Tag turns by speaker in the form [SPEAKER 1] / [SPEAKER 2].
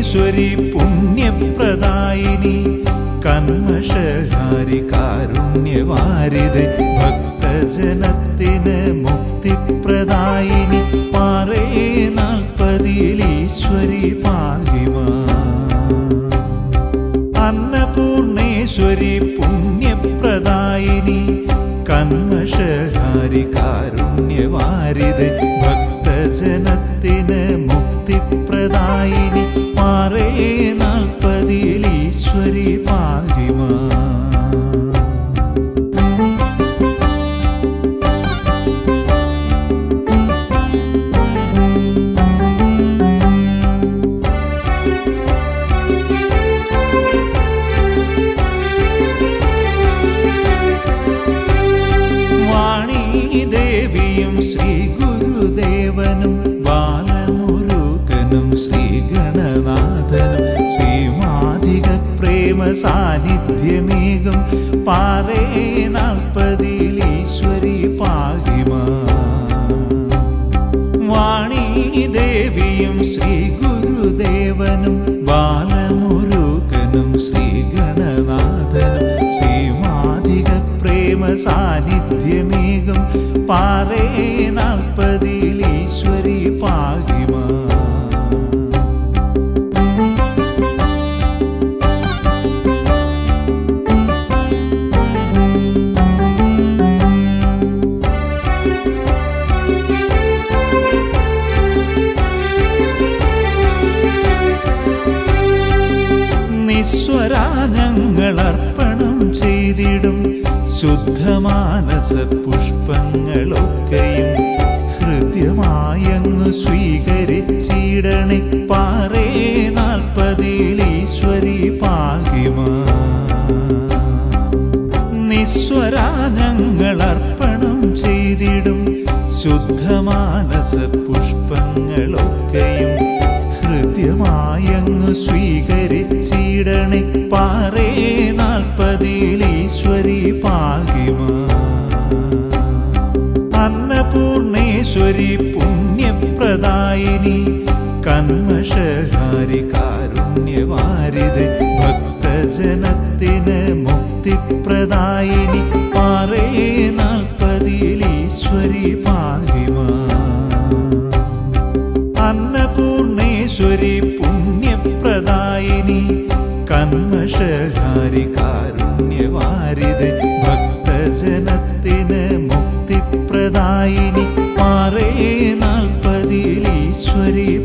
[SPEAKER 1] പൂർണേശ്വരി പുണ്യപ്രദായിനി കന്മഷഹാരി കാരുണ്യവാരിത് ഭക്തജനത്തിന് മുക്തിപ്രദായിനി പാറേ നാൽപ്പതിൽ ഈശ്വരി പാകിമാ അന്നപൂർണേശ്വരി പുണ്യപ്രദായിനി കന്മഷഹാരി കാരുണ്യവാരിത് ഭക്തജനത്തിന് മുക്തിപ്രദായിനി മാറേ നാൽപ്പതിൽ ഈശ്വരി പാകിമാ വാണി ദേവിയും ശ്രീ ഗുരുദേവനും ബാലമുരുകനും ശ്രീ ഗണനാഥനും ശ്രീമാധിക പ്രേമ സാന്നിധ്യമേകം പാറേ നാൽപ്പതിൽ ഈശ്വരി പാകിമാ വാണി ദേവിയും ശ്രീ ഗുരുദേവനും ബാലമുരുകനും ശ്രീ ഗണനാഥനും ശ്രീമാധിക പ്രേമ സാന്നിധ്യമേകം പാറേ നാൽപ്പതിൽ ഈശ്വരി പാകിമാ നിസ്വരാനങ്ങൾ അർപ്പണം ചെയ്തിടും ശുദ്ധമാനസ പുഷ്പങ്ങളൊക്കെയും ഹൃദ്യമായങ്ങ് സ്വീകരിച്ചിടണേ പാറേ നാൽപ്പതിൽ ഈശ്വരി പാകിമാ നിസ്വരാനങ്ങൾ അർപ്പണം ചെയ്തിടും ശുദ്ധമാനസ പുഷ്പങ്ങളൊക്കെയും ഹൃദ്യമായങ്ങ് സ്വീകരിച്ചിടണേ പാറേ നാൽപ്പതിൽ ഈശ്വരി പാകിമാ അന്നപൂർണേശ്വരി പുണ്യപ്രദായിനി കന്മഷഹാരി കാരുണ്യവാരിത് ഭക്തജനത്തിന് മുക്തിപ്രദായിനി പാറേ നാൽപ്പതിൽ ഈശ്വരി പാകിമാ അന്നപൂർണേശ്വരി പുണ്യപ്രദായിനി കന്മഷഹാരി കാരുണ്യവാരിത് ഭക്തജനത്തിന് മുക്തിപ്രദായിനി പാറേ നാൽപ്പതിൽ ഈശ്വരി